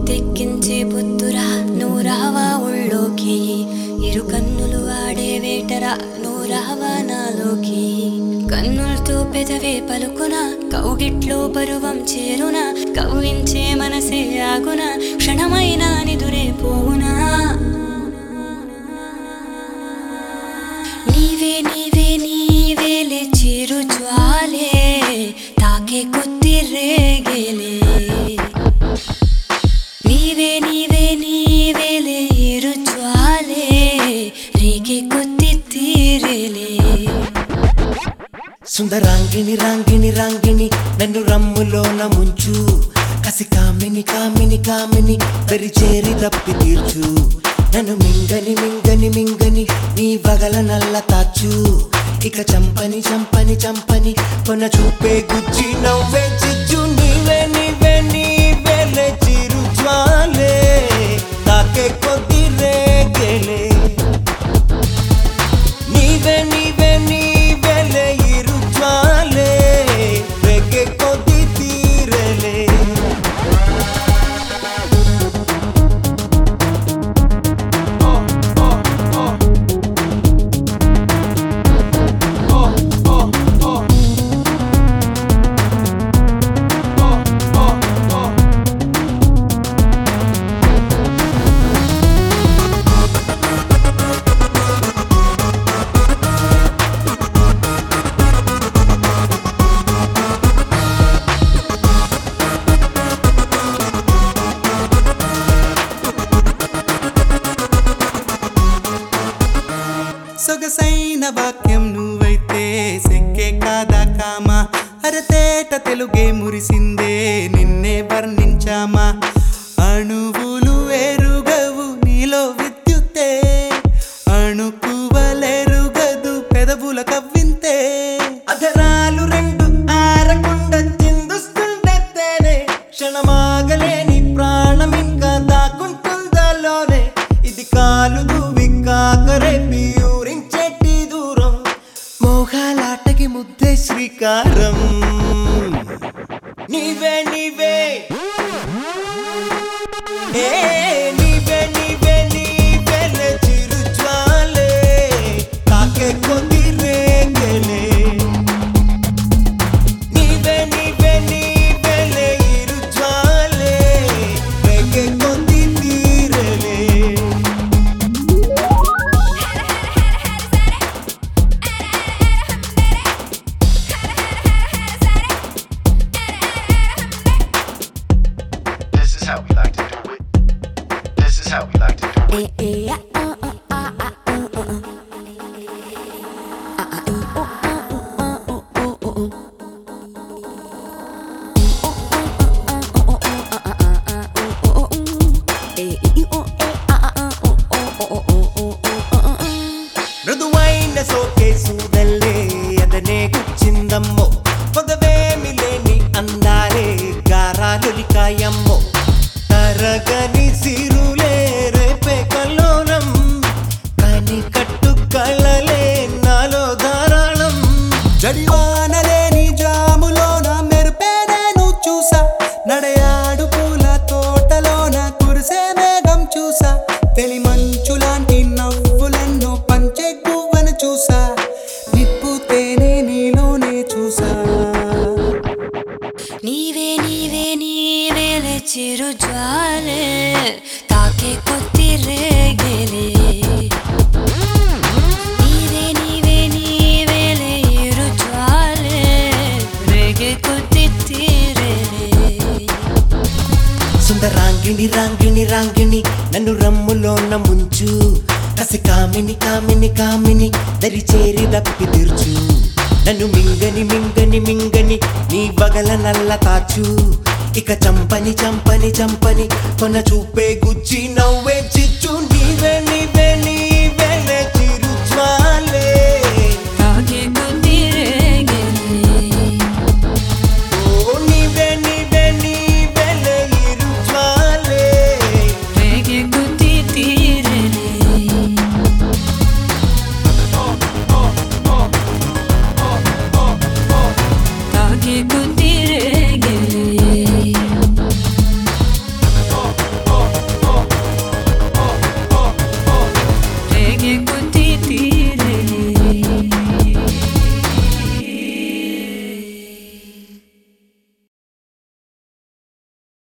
మత్తెక్కించే పొత్తురా నువ్వు రావా ఉళ్ళోకి ఇరు కన్నులు ఆడే వేటరా నువ్వు రావా నాలోకి కన్నులతో పెదవే పలుకున కౌగిట్లో పరువం చేరున కవ్వించే మనసే ఆగున క్షణమైన నిదురే పోవునా నీవే నీవే నీవేలే చిరు జ్వాలే తాకే కొద్ది రేగేలే నీవే నీవే నీవేలే ఇరు జ్వాలే రేగే కొద్ది తీరేలే సుందరాంగిని రాంగిని రాంగిని నన్ను రమ్ములోన ముంచు కసి కామిని కామిని కామిని దరి చేరి దప్పి తీర్చు నన్ను మింగని మింగని మింగని నీ వగల నల్ల తాచు ఇక చంపని చంపని చంపని కొన చూపే గుచ్చి నవ్వే చిచ్చు నీవే నీవే నీవేలే చిరు జ్వాలే తాకే కొద్ది రేగేలే నీవే నీవే నీవేలే ఇరు జ్వాలే రేగే కొద్ది తీరలే సొగసైన వాక్యం నువ్వైతే సెక్కే కాదా కామా అరతేట తెలుగే మురిసిందే నిన్నే వర్ణించామా అణువులు ఎరుగవు నీలో విద్యుత్తే అణుకువలెరుగదు పెదవుల కవ్వింతే అధరాలు రెండు ఆరకుండా చిందుస్తుండేనే క్షణమాగలేని ప్రాణం ఇంకా దాక్కుంటుందలోనే ఇది కాలు దువి కాకరే ఊరించేటి దూరం మోహాలాటకి ముద్దే శ్రీకారం నీవే నీవే ఏ నీవే నీవే నీవేలే చిరు జ్వాలే తాకే కొద్ది రేగలే నీవే నీవే నీవేలే ఇరు జ్వాలే రేగే కొద్ది తీరలే This is how we like to do it. This is how we like to do it. మృదువైన సోకేసుదల్లే అదనే గుచ్చిందమ్మో పొగవేమి లేని అందాలే గారాలులికాయమ్మో తరగని సిరులే రేపే కల్లోనం కని కట్టు కళ్ళలే నాలో ధారాళం జడివానలేని జాములోన మెరుపే నేను చూసా నడయాడు పూల తోటలోన కురిసే మేఘం చూసా తెలి మంచు లాంటి నవ్వులెన్నో పంచే గువ్వను చూసా నిప్పు తేనె నీలోనే చూసా నీవే నీవే నీవేలే చిరు జ్వాలే తాకే కొద్ది రేగేలే నీవే నీవే నీవేలే ఇరు జ్వాలే రేగే కొద్ది తీరేలే సుందరాంగిణి రాంగిణి రాంగిణి నన్ను రమ్ములోన ముంచు కసి కామిని కామిని కామిని దరి చేరి దప్పి తీర్చు నన్ను మింగని మింగని మింగని నీ వగల నల్ల తాచు ఇక చంపని చంపని చంపని కొన చూపే గుచ్చి నవ్వే చిచ్చు